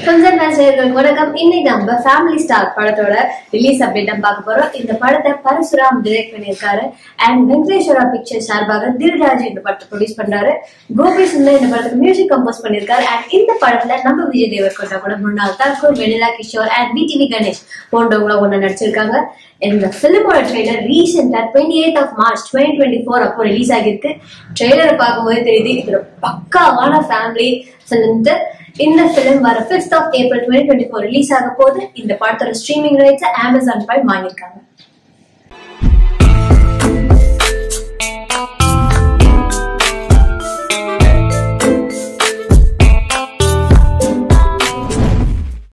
கொஞ்சம் நேர்களுக்கு வணக்கம் இன்னைக்கு நம்ம ஃபேமிலி ஸ்டார் படத்தோட ரிலீஸ் அப்டேட் தான் பார்க்க போறோம் இந்த படத்தை பரசுராம் டிரெக்ட் பண்ணியிருக்காரு அண்ட் வெங்கடேஸ்வரா பிக்சர் சார்பாக தில்ராஜ் இந்த படத்தை ப்ரொடியூஸ் பண்றாரு கோபி சுந்தர் இந்த படத்துக்கு மியூசிக் கம்போஸ் பண்ணியிருக்காரு அண்ட் இந்த படத்துல நம்ம விஜய் தேவர்கொண்டா கூட முன்னாள் தாக்கூர் வெனிலா கிஷோர் அண்ட் விடிவி கணேஷ் போன்றவங்கள ஒண்ணு நடிச்சிருக்காங்க இந்த ஃபிலிமோட ட்ரெய்லர் ரீசெண்டா twenty eight of March twenty twenty four அப்போ ரிலீஸ் ஆகிருக்கு ட்ரெய்லரை பார்க்கும்போது தெரியுது இது ஒரு பக்காவான ஃபேமிலி ஃபிலிம்ட்டு இந்த ஃபிலிம் வர fifth of April twenty twenty four release ஆக போது இந்த படத்தோட ஸ்ட்ரீமிங் ரைட்ஸ் அமேசான் பை வாங்கியிருக்காங்க